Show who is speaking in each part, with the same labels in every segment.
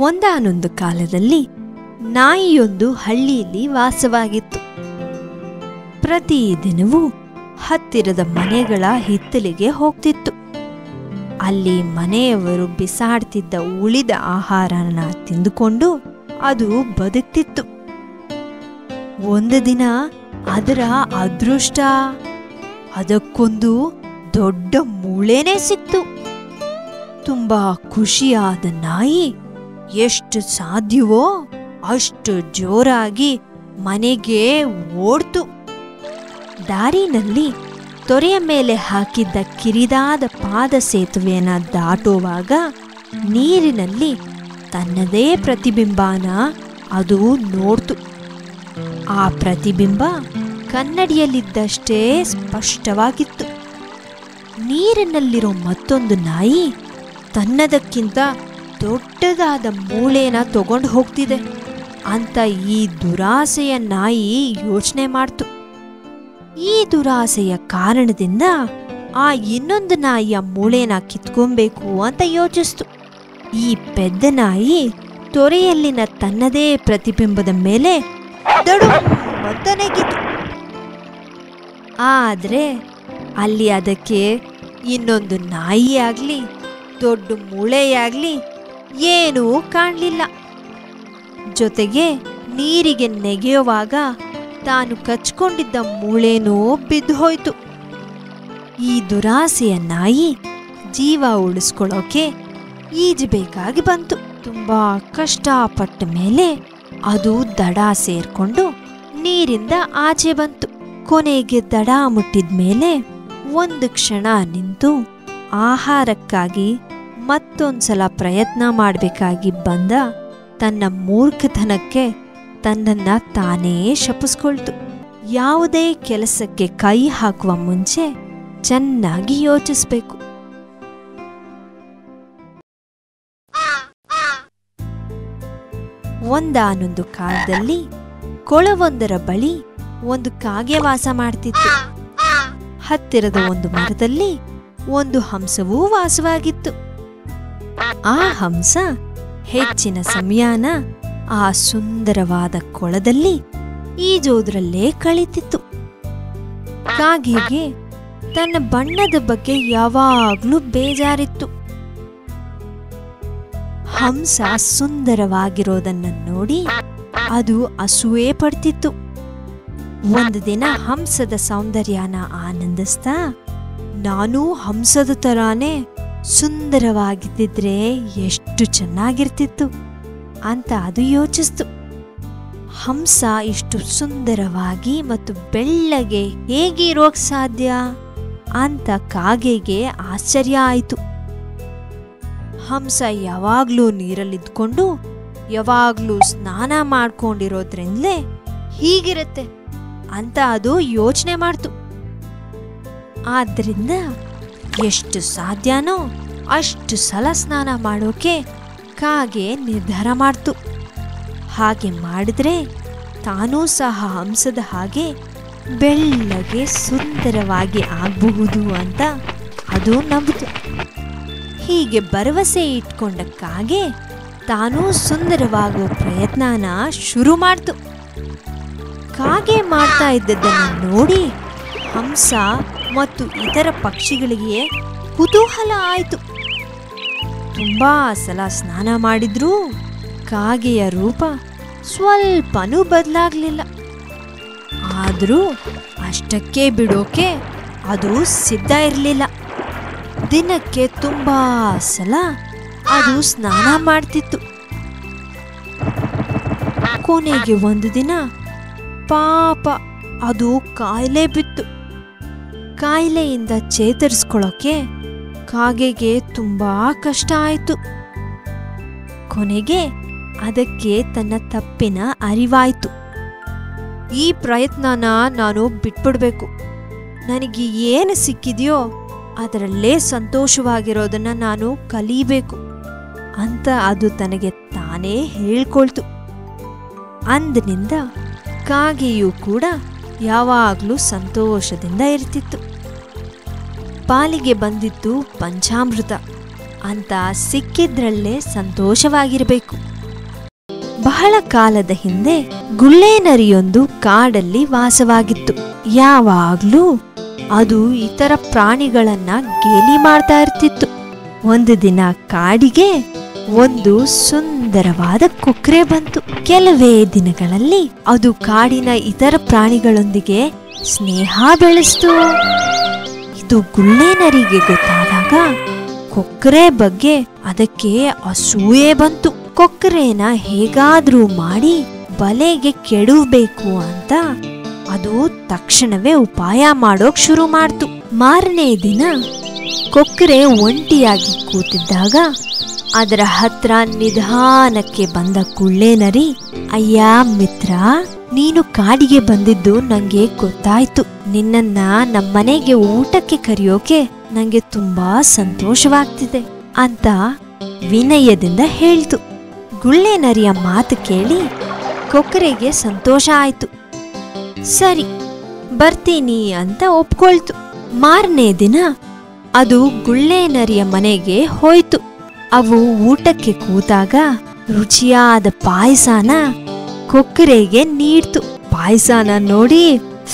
Speaker 1: ಒಂದಾನೊಂದು ಕಾಲದಲ್ಲಿ ನಾಯಿಯೊಂದು ಹಳ್ಳಿಯಲ್ಲಿ ವಾಸವಾಗಿತ್ತು ಪ್ರತಿದಿನವೂ ಹತ್ತಿರದ ಮನೆಗಳ ಹಿತ್ತಲಿಗೆ ಹೋಗ್ತಿತ್ತು ಅಲ್ಲಿ ಮನೆಯವರು ಬಿಸಾಡ್ತಿದ್ದ ಉಳಿದ ಆಹಾರನ ತಿಂದುಕೊಂಡು ಅದು ಬದುಕ್ತಿತ್ತು ಒಂದು ದಿನ ಅದರ ಅದೃಷ್ಟ ಅದಕ್ಕೊಂದು ದೊಡ್ಡ ಮೂಳೆನೇ ಸಿಕ್ತು ತುಂಬಾ ಖುಷಿಯಾದ ನಾಯಿ ಎಷ್ಟು ಸಾಧ್ಯವೋ ಅಷ್ಟು ಜೋರಾಗಿ ಮನೆಗೆ ಓಡ್ತು ದಾರಿನಲ್ಲಿ ತೊರೆಯ ಮೇಲೆ ಹಾಕಿದ್ದ ಕಿರಿದಾದ ಪಾದ ಸೇತುವೆಯನ್ನ ದಾಟುವಾಗ ನೀರಿನಲ್ಲಿ ತನ್ನದೇ ಪ್ರತಿಬಿಂಬನ ಅದು ನೋಡ್ತು ಆ ಪ್ರತಿಬಿಂಬ ಕನ್ನಡಿಯಲ್ಲಿದ್ದಷ್ಟೇ ಸ್ಪಷ್ಟವಾಗಿತ್ತು ನೀರಿನಲ್ಲಿರೋ ಮತ್ತೊಂದು ನಾಯಿ ತನ್ನದಕ್ಕಿಂತ ದೊಡ್ಡದಾದ ಮೂಳೆನ ತಗೊಂಡು ಹೋಗ್ತಿದೆ ಅಂತ ಈ ದುರಾಸೆಯ ನಾಯಿ ಯೋಚನೆ ಮಾಡ್ತು ಈ ದುರಾಸೆಯ ಕಾರಣದಿಂದ ಆ ಇನ್ನೊಂದು ನಾಯಿಯ ಮೂಳೆನ ಕಿತ್ಕೊಬೇಕು ಅಂತ ಯೋಚಿಸ್ತು ಈ ಪೆದ್ದ ನಾಯಿ ತೊರೆಯಲ್ಲಿನ ತನ್ನದೇ ಪ್ರತಿಬಿಂಬದ ಮೇಲೆ ದಡು ಮತ್ತನೆಗಿತು ಆದ್ರೆ ಅಲ್ಲಿ ಅದಕ್ಕೆ ಇನ್ನೊಂದು ನಾಯಿ ಆಗ್ಲಿ ದೊಡ್ಡ ಮೂಳೆಯಾಗ್ಲಿ ಏನೂ ಕಾಣಲಿಲ್ಲ ಜೊತೆಗೆ ನೀರಿಗೆ ನೆಗೆಯುವಾಗ ತಾನು ಕಚ್ಕೊಂಡಿದ್ದ ಮೂಳೆನೂ ಬಿದ್ದು ಹೋಯ್ತು ಈ ದುರಾಸೆಯ ನಾಯಿ ಜೀವ ಉಳಿಸ್ಕೊಳ್ಳೋಕೆ ಈಜಬೇಕಾಗಿ ಬಂತು ತುಂಬಾ ಕಷ್ಟಪಟ್ಟ ಮೇಲೆ ಅದು ದಡ ಸೇರ್ಕೊಂಡು ನೀರಿಂದ ಆಚೆ ಬಂತು ಕೊನೆಗೆ ದಡ ಮುಟ್ಟಿದ ಮೇಲೆ ಒಂದು ಕ್ಷಣ ನಿಂತು ಆಹಾರಕ್ಕಾಗಿ ಮತ್ತೊಂದ್ಸಲ ಪ್ರಯತ್ನ ಮಾಡಬೇಕಾಗಿ ಬಂದ ತನ್ನ ಮೂರ್ಖತನಕ್ಕೆ ತನ್ನನ್ನ ತಾನೇ ಶಪಿಸ್ಕೊಳ್ತು ಯಾವುದೇ ಕೆಲಸಕ್ಕೆ ಕೈ ಹಾಕುವ ಮುಂಚೆ ಚೆನ್ನಾಗಿ ಯೋಚಿಸ್ಬೇಕು ಒಂದಾನೊಂದು ಕಾಲದಲ್ಲಿ ಕೊಳವೊಂದರ ಬಳಿ ಒಂದು ಕಾಗೆ ವಾಸ ಮಾಡ್ತಿತ್ತು ಹತ್ತಿರದ ಒಂದು ಮರದಲ್ಲಿ ಒಂದು ಹಂಸವೂ ವಾಸವಾಗಿತ್ತು ಆ ಹಂಸ ಹೆಚ್ಚಿನ ಸಮಯನ ಆ ಸುಂದರವಾದ ಕೊಳದಲ್ಲಿ ಈಜೋದ್ರಲ್ಲೇ ಕಳೀತಿತ್ತು ಕಾಗೆಗೆ ತನ್ನ ಬಣ್ಣದ ಬಗ್ಗೆ ಯಾವಾಗ್ಲೂ ಬೇಜಾರಿತ್ತು ಹಂಸ ಸುಂದರವಾಗಿರೋದನ್ನ ನೋಡಿ ಅದು ಅಸೂಯೆ ಪಡ್ತಿತ್ತು ಒಂದು ದಿನ ಹಂಸದ ಸೌಂದರ್ಯನ ಆನಂದಿಸ್ತಾ ನಾನು ಹಂಸದ ತರಾನೇ ಸುಂದರವಾಗಿದ್ದಿದ್ರೆ ಎಷ್ಟು ಚೆನ್ನಾಗಿರ್ತಿತ್ತು ಅಂತ ಅದು ಯೋಚಿಸ್ತು ಹಂಸ ಇಷ್ಟು ಸುಂದರವಾಗಿ ಮತ್ತು ಬೆಳ್ಳಗೆ ಹೇಗೆ ಇರೋಕ್ ಸಾಧ್ಯ ಅಂತ ಕಾಗೆಗೆ ಆಶ್ಚರ್ಯ ಆಯಿತು ಹಂಸ ಯಾವಾಗ್ಲೂ ನೀರಲ್ಲಿದ್ಕೊಂಡು ಯಾವಾಗ್ಲೂ ಸ್ನಾನ ಮಾಡ್ಕೊಂಡಿರೋದ್ರಿಂದಲೇ ಹೀಗಿರುತ್ತೆ ಅಂತ ಅದು ಯೋಚನೆ ಮಾಡ್ತು ಆದ್ರಿಂದ ಎಷ್ಟು ಸಾಧ್ಯನೋ ಅಷ್ಟು ಸಲ ಸ್ನಾನ ಮಾಡೋಕೆ ಕಾಗೆ ನಿರ್ಧಾರ ಮಾಡ್ತು ಹಾಗೆ ಮಾಡಿದ್ರೆ ತಾನೂ ಸಹ ಹಂಸದ ಹಾಗೆ ಬೆಳ್ಳಗೆ ಸುಂದರವಾಗಿ ಆಗಬಹುದು ಅಂತ ಅದು ನಂಬಿತು ಹೀಗೆ ಭರವಸೆ ಇಟ್ಕೊಂಡ ಕಾಗೆ ತಾನೂ ಸುಂದರವಾಗೋ ಪ್ರಯತ್ನನ ಶುರು ಮಾಡ್ತು ಕಾಗೆ ಮಾಡ್ತಾ ಇದ್ದದ್ದನ್ನು ನೋಡಿ ಹಂಸ ಮತ್ತು ಇತರ ಪಕ್ಷಿಗಳಿಗೆ ಕುತೂಹಲ ಆಯಿತು ತುಂಬಾ ಸಲ ಸ್ನಾನ ಮಾಡಿದ್ರೂ ಕಾಗೆಯ ರೂಪ ಸ್ವಲ್ಪನೂ ಬದಲಾಗ್ಲಿಲ್ಲ ಆದರೂ ಅಷ್ಟಕ್ಕೆ ಬಿಡೋಕೆ ಅದು ಸಿದ್ಧ ಇರಲಿಲ್ಲ ದಿನಕ್ಕೆ ತುಂಬಾ ಸಲ ಅದು ಸ್ನಾನ ಮಾಡ್ತಿತ್ತು ಕೊನೆಗೆ ಒಂದು ದಿನ ಪಾಪ ಅದು ಕಾಯಿಲೆ ಬಿತ್ತು ಕಾಯಿಲೆಯಿಂದ ಚೇತರಿಸ್ಕೊಳ್ಳೋಕೆ ಕಾಗೆಗೆ ತುಂಬಾ ಕಷ್ಟ ಆಯಿತು ಕೊನೆಗೆ ಅದಕ್ಕೆ ತನ್ನ ತಪ್ಪಿನ ಅರಿವಾಯ್ತು ಈ ಪ್ರಯತ್ನನ ನಾನು ಬಿಟ್ಬಿಡ್ಬೇಕು ನನಗೆ ಏನು ಸಿಕ್ಕಿದೆಯೋ ಅದರಲ್ಲೇ ಸಂತೋಷವಾಗಿರೋದನ್ನ ನಾನು ಕಲಿಬೇಕು ಅಂತ ಅದು ತನಗೆ ತಾನೇ ಹೇಳ್ಕೊಳ್ತು ಅಂದಿನಿಂದ ಕಾಗೆಯೂ ಕೂಡ ಯಾವಾಗಲೂ ಸಂತೋಷದಿಂದ ಇರ್ತಿತ್ತು ಪಾಲಿಗೆ ಬಂದಿತ್ತು ಪಂಚಾಮೃತ ಅಂತ ಸಿಕ್ಕಿದ್ರಲ್ಲೇ ಸಂತೋಷವಾಗಿರಬೇಕು ಬಹಳ ಕಾಲದ ಹಿಂದೆ ಗುಳ್ಳೇನರಿಯೊಂದು ಕಾಡಲ್ಲಿ ವಾಸವಾಗಿತ್ತು ಯಾವಾಗ್ಲೂ ಅದು ಇತರ ಪ್ರಾಣಿಗಳನ್ನ ಗೇಲಿ ಮಾಡ್ತಾ ಇರ್ತಿತ್ತು ಒಂದು ದಿನ ಕಾಡಿಗೆ ಒಂದು ಸುಂದರವಾದ ಕೊಕ್ರೆ ಬಂತು ಕೆಲವೇ ದಿನಗಳಲ್ಲಿ ಅದು ಕಾಡಿನ ಇತರ ಪ್ರಾಣಿಗಳೊಂದಿಗೆ ಸ್ನೇಹ ಬೆಳೆಸ್ತು ಇದು ಗುಳ್ಳೇನರಿಗೆ ಗೊತ್ತಾದಾಗ ಕೊಕ್ಕರೆ ಬಗ್ಗೆ ಅದಕ್ಕೆ ಅಸೂಯೆ ಬಂತು ಕೊಕ್ಕರೆನ ಹೇಗಾದ್ರೂ ಮಾಡಿ ಬಲೆಗೆ ಕೆಡವಬೇಕು ಅಂತ ಅದು ತಕ್ಷಣವೇ ಉಪಾಯ ಮಾಡೋಕ್ ಶುರು ಮಾಡ್ತು ಮಾರನೇ ದಿನ ಕೊಕ್ಕರೆ ಒಂಟಿಯಾಗಿ ಕೂತಿದ್ದಾಗ ಅದರ ಹತ್ರ ನಿಧಾನಕ್ಕೆ ಬಂದ ಗುಳ್ಳೇನರಿ ಅಯ್ಯ ಮಿತ್ರ ನೀನು ಕಾಡಿಗೆ ಬಂದಿದ್ದು ನಂಗೆ ಗೊತ್ತಾಯ್ತು ನಿನ್ನನ್ನ ನಮ್ಮನೆಗೆ ಊಟಕ್ಕೆ ಕರೆಯೋಕೆ ನಂಗೆ ತುಂಬಾ ಸಂತೋಷವಾಗ್ತಿದೆ ಅಂತ ವಿನಯದಿಂದ ಹೇಳ್ತು ಗುಳ್ಳೇನರಿಯ ಮಾತು ಕೇಳಿ ಕೊಕ್ಕರೆಗೆ ಸಂತೋಷ ಆಯ್ತು ಸರಿ ಬರ್ತೀನಿ ಅಂತ ಒಪ್ಕೊಳ್ತು ಮಾರನೇ ದಿನ ಅದು ಗುಳ್ಳೇನರಿಯ ಮನೆಗೆ ಹೋಯ್ತು ಅವು ಊಟಕ್ಕೆ ಕೂತಾಗ ರುಚಿಯಾದ ಪಾಯಸನ ಕೊಕ್ಕರೆಗೆ ನೀಡ್ತು ಪಾಯಸನ ನೋಡಿ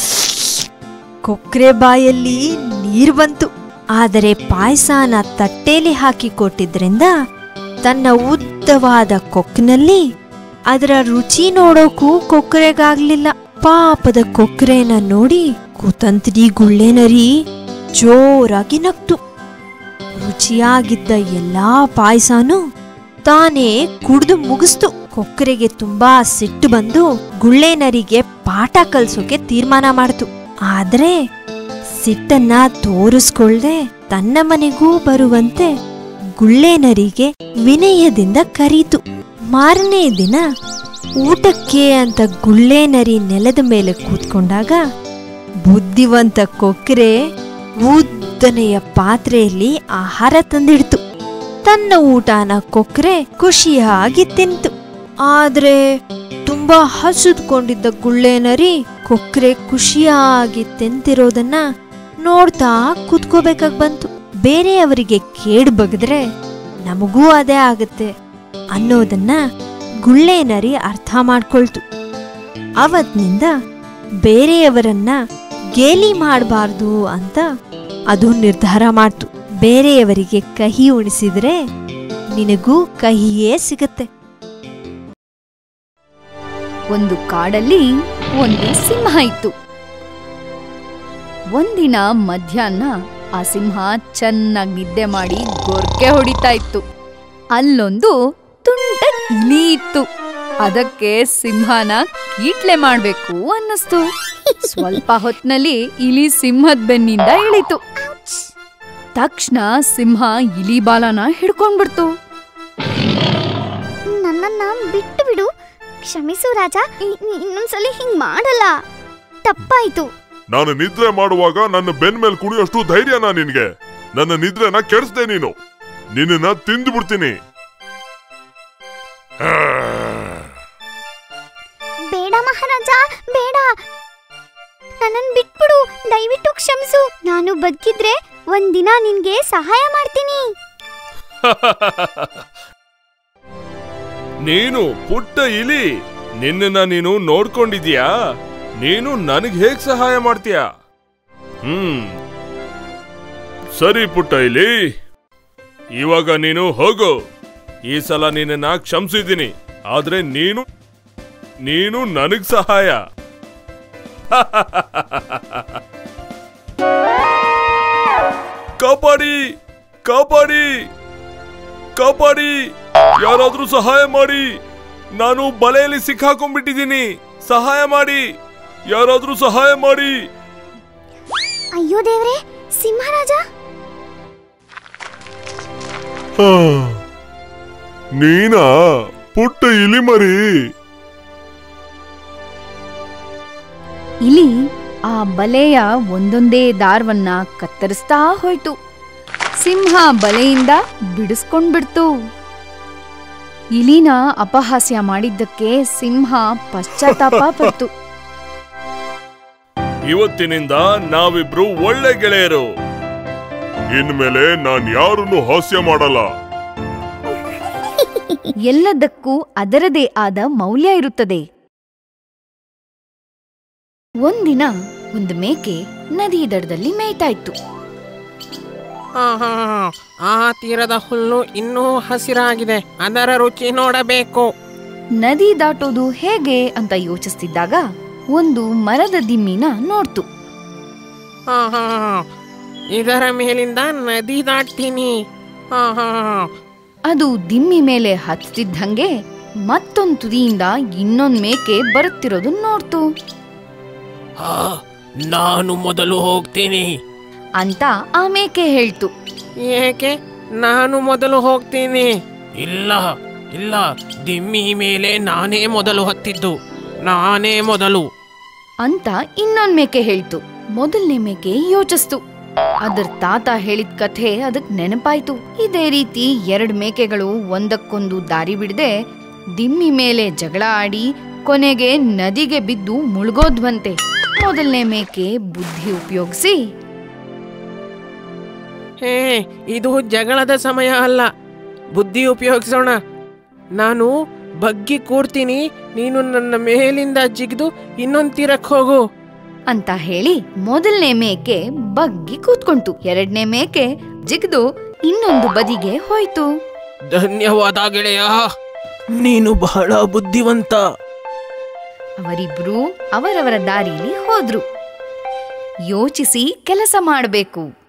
Speaker 1: ಕೊಕ್ಕರೆ ಬಾಯಲ್ಲಿ ನೀರ್ ಬಂತು ಆದರೆ ಪಾಯಸನ ತಟ್ಟೆಲಿ ಹಾಕಿ ಕೊಟ್ಟಿದ್ರಿಂದ ತನ್ನ ಉದ್ದವಾದ ಕೊಕ್ಕಿನಲ್ಲಿ ಅದರ ರುಚಿ ನೋಡೋಕು ಕೊಕ್ಕರೆಗಾಗ್ಲಿಲ್ಲ ಪಾಪದ ಕೊಕ್ಕರೆನ ನೋಡಿ ಕುತಂತ್ರಿ ಗುಳ್ಳೆನರಿ ಜೋರಾಗಿ ನಕ್ತು ರುಚಿಯಾಗಿದ್ದ ಎಲ್ಲಾ ಪಾಯಸನೂ ತಾನೇ ಕುಡ್ದು ಮುಗಿಸ್ತು ಕೊಕ್ಕರೆಗೆ ತುಂಬಾ ಸಿಟ್ಟು ಬಂದು ಗುಳ್ಳೇನರಿಗೆ ಪಾಠ ಕಲ್ಸೋಕೆ ತೀರ್ಮಾನ ಮಾಡ್ತು ಆದ್ರೆ ಸಿಟ್ಟನ್ನ ತೋರಿಸ್ಕೊಳ್ದೆ ತನ್ನ ಮನೆಗೂ ಬರುವಂತೆ ಗುಳ್ಳೇನರಿಗೆ ವಿನಯದಿಂದ ಕರೀತು ಮಾರನೇ ದಿನ ಊಟಕ್ಕೆ ಅಂತ ಗುಳ್ಳೇನರಿ ನೆಲದ ಮೇಲೆ ಕೂತ್ಕೊಂಡಾಗ ಬುದ್ಧಿವಂತ ಕೊಕ್ಕರೆ ಉದ್ದನೆಯ ಪಾತ್ರೆಯಲ್ಲಿ ಆಹಾರ ತಂದಿಡ್ತು ತನ್ನ ಊಟನ ಕೊಕ್ಕರೆ ಖುಷಿಯಾಗಿ ತಿಂತು ಆದ್ರೆ ತುಂಬಾ ಹಸುದ್ಕೊಂಡಿದ್ದ ಗುಳ್ಳೇನರಿ ಕೊಕ್ಕರೆ ಖುಷಿಯಾಗಿ ತಿಂತಿರೋದನ್ನ ನೋಡ್ತಾ ಕೂತ್ಕೋಬೇಕಾಗ್ ಬಂತು ಬೇರೆಯವರಿಗೆ ಕೇಡ್ ಬಗದ್ರೆ ನಮಗೂ ಅದೇ ಆಗತ್ತೆ ಅನ್ನೋದನ್ನ ಗುಳ್ಳೇನರಿ ಅರ್ಥ ಮಾಡ್ಕೊಳ್ತು ಅವತ್ನಿಂದ ಬೇರೆಯವರನ್ನ ಗೇಲಿ ಮಾಡಬಾರ್ದು ಅಂತ ಅದು ನಿರ್ಧಾರ ಮಾಡ್ತು ಬೇರೆಯವರಿಗೆ ಕಹಿ ಉಣಿಸಿದ್ರೆ ನಿನಗೂ ಕಹಿಯೇ ಸಿಗತ್ತೆ
Speaker 2: ಒಂದು ಕಾಡಲ್ಲಿ ಒಂದು ಸಿಂಹ ಇತ್ತು ಒಂದಿನ ಮಧ್ಯಾಹ್ನ ಆ ಸಿಂಹ ಚೆನ್ನಾಗಿ ನಿದ್ದೆ ಮಾಡಿ ಗೊರ್ಕೆ ಹೊಡಿತಾ ಇತ್ತು ಅಲ್ಲೊಂದು ತುಂಟ ಇಲಿ ಇತ್ತು ಅದಕ್ಕೆ ಸಿಂಹನ ಕೀಟ್ಲೆ ಮಾಡ್ಬೇಕು ಅನ್ನಿಸ್ತು ಸ್ವಲ್ಪ ಹೊತ್ನಲ್ಲಿ ಇಲಿ ಸಿಂಹದ ಬೆನ್ನಿಂದ ಇಳಿತು ತಕ್ಷಣ ಸಿಂಹ ಇಲಿ ಬಾಲನ ಹಿಡ್ಕೊಂಡ್ಬಿಡ್ತು
Speaker 3: ನನ್ನನ್ನ ಬಿಟ್ಟು ಬಿಡು ಕ್ಷಮಿಸು ರಾಜ ಇ- ಇ- ಇನ್ನೊಂದ್ಸಲಿ ಹಿಂಗ್ ಮಾಡಲ್ಲ ತಪ್ಪಾಯ್ತು
Speaker 4: ನಾನು ನಿದ್ರೆ ಮಾಡುವಾಗ ನನ್ನ ಬೆನ್ ಮೇಲೆ ಕುಣಿಯೋಷ್ಟು ಧೈರ್ಯನಾ ನಿನ್ಗೆ ನನ್ನ ನಿದ್ರೆನ ಕೆಡಿಸ್ದೆ ನೀನು ನಿನ್ನನ್ನ ತಿಂದು ಬಿಡ್ತೀನಿ
Speaker 3: ಬೇಡ ಮಹಾರಾಜ ಬೇಡ ನನ್ನನ್ ಬಿಟ್ಬಿಡು ದಯವಿಟ್ಟು ಕ್ಷಮಿಸು ನಾನು ಬದುಕಿದ್ರೆ ಒಂದಿನ ನಿನ್ಗೆ ಸಹಾಯ ಮಾಡ್ತೀನಿ
Speaker 4: ನೀನು ಪುಟ್ಟ ಇಲಿ ನಿನ್ನನ್ನ ನೀನು ನೋಡ್ಕೊಂಡಿದ್ಯಾ ನೀನು ನನಗ್ ಹೇಗ್ ಸಹಾಯ ಮಾಡ್ತೀಯ ಹ್ಮ್ ಸರಿ ಪುಟ್ಟ ಇಲಿ ಇವಾಗ ನೀನು ಹೋಗು ಈ ಸಲ ನಿನ್ನನ್ನ ಕ್ಷಮಿಸಿದ್ದೀನಿ ಆದ್ರೆ ನೀನು ನೀನು ನನಗ್ ಸಹಾಯ ಕಾಪಾಡಿ ಕಾಪಾಡಿ ಕಾಪಾಡಿ ಯಾರಾದ್ರೂ ಸಹಾಯ ಮಾಡಿ ನಾನು ಬಲೆಯಲ್ಲಿ ಸಿಕ್ಕಾಕೊಂಡ್ಬಿಟ್ಟಿದ್ದೀನಿ ಸಹಾಯ ಮಾಡಿ ಯಾರಾದ್ರೂ ಸಹಾಯ ಮಾಡಿ
Speaker 3: ಅಯ್ಯೋ ದೇವ್ರೆ ಸಿಂಹರಾಜ
Speaker 4: ನೀನಾ ಪುಟ್ಟ ಇಲಿ ಮರಿ
Speaker 2: ಇಲಿ ಆ ಬಲೆಯ ಒಂದೊಂದೇ ದಾರವನ್ನ ಕತ್ತರಿಸ್ತಾ ಹೋಯ್ತು ಸಿಂಹ ಬಲೆಯಿಂದ ಬಿಡಿಸ್ಕೊಂಡ್ಬಿಡ್ತು ಇಲಿನ ಅಪಹಾಸ್ಯ ಮಾಡಿದ್ದಕ್ಕೆ ಸಿಂಹ ಪಶ್ಚಾತ್ತಾಪ ಪಡ್ತು
Speaker 4: ಇವತ್ತಿನಿಂದ ನಾವಿಬ್ರು ಒಳ್ಳೆ ಗೆಳೆಯರು ಇನ್ಮೇಲೆ ನಾನ್ ಯಾರನ್ನು ಹಾಸ್ಯ ಮಾಡಲ್ಲ
Speaker 2: ಎಲ್ಲದಕ್ಕೂ ಅದರದೇ ಆದ ಮೌಲ್ಯ ಇರುತ್ತದೆ ಒಂದಿನ ಒಂದು ಮೇಕೆ ನದಿ ದಡದಲ್ಲಿ ಮೇಯ್ತಾ ಇತ್ತು
Speaker 5: ಆಹಾ, ಆ ತೀರದ ಹುಲ್ಲು ಇನ್ನೂ ಹಸಿರಾಗಿದೆ ಅದರ ರುಚಿ ನೋಡಬೇಕು
Speaker 2: ನದಿ ದಾಟೋದು ಹೇಗೆ ಅಂತ ಯೋಚಿಸ್ತಿದ್ದಾಗ ಒಂದು ಮರದ ದಿಮ್ಮಿನ ನೋಡ್ತು
Speaker 5: ಆಹಾ, ಇದರ ಮೇಲಿಂದ ನದಿ ದಾಟ್ತೀನಿ ಆಹಾ,
Speaker 2: ಅದು ದಿಮ್ಮಿ ಮೇಲೆ ಹತ್ತಿದ್ದಂಗೆ ಮತ್ತೊಂದ್ ತುದಿಯಿಂದ ಇನ್ನೊಂದ್ ಮೇಕೆ ಬರುತ್ತಿರೋದು ನೋಡ್ತು
Speaker 5: ಆ, ನಾನು ಮೊದಲು ಹೋಗ್ತೀನಿ
Speaker 2: ಅಂತ ಆ ಮೇಕೆ ಹೇಳ್ತು
Speaker 5: ಏಕೆ ನಾನು ಮೊದಲು ಹೋಗ್ತೀನಿ ಇಲ್ಲ ಇಲ್ಲ ದಿಮ್ಮಿ ಮೇಲೆ ನಾನೇ ಮೊದಲು ಹತ್ತಿದ್ದು ನಾನೇ ಮೊದಲು
Speaker 2: ಅಂತ ಇನ್ನೊಂದ್ ಮೇಕೆ ಹೇಳ್ತು ಮೊದಲನೇ ಮೇಕೆ ಯೋಚಿಸ್ತು ಅದರ ತಾತ ಹೇಳಿದ ಕಥೆ ಅದಕ್ ನೆನಪಾಯ್ತು ಇದೇ ರೀತಿ ಎರಡ್ ಮೇಕೆಗಳು ಒಂದಕ್ಕೊಂದು ದಾರಿ ಬಿಡದೆ ದಿಮ್ಮಿ ಮೇಲೆ ಜಗಳ ಆಡಿ ಕೊನೆಗೆ ನದಿಗೆ ಬಿದ್ದು ಮುಳುಗೋದ್ವಂತೆ ಮೊದಲನೇ ಮೇಕೆ ಬುದ್ಧಿ ಉಪಯೋಗಿಸಿ
Speaker 5: ಹೇ ಇದು ಜಗಳದ ಸಮಯ ಅಲ್ಲ ಬುದ್ಧಿ ಉಪಯೋಗಿಸೋಣ ನಾನು ಬಗ್ಗಿ ಕೂಡ್ತೀನಿ ನೀನು ನನ್ನ ಮೇಲಿಂದ ಜಿಗಿದು ಇನ್ನೊಂದ್ ತೀರಕ್ಕೆ ಹೋಗು
Speaker 2: ಅಂತ ಹೇಳಿ ಮೊದಲನೇ ಮೇಕೆ ಬಗ್ಗಿ ಕೂತ್ಕೊಂತು ಎರಡನೇ ಮೇಕೆ ಜಿಗ್ದು ಇನ್ನೊಂದು ಬದಿಗೆ ಹೋಯ್ತು
Speaker 5: ಧನ್ಯವಾದ ಗೆಳೆಯ ನೀನು ಬಹಳ ಬುದ್ಧಿವಂತ
Speaker 2: ಅವರಿಬ್ರು ಅವರವರ ದಾರಿಲಿ ಹೋದ್ರು ಯೋಚಿಸಿ ಕೆಲಸ ಮಾಡಬೇಕು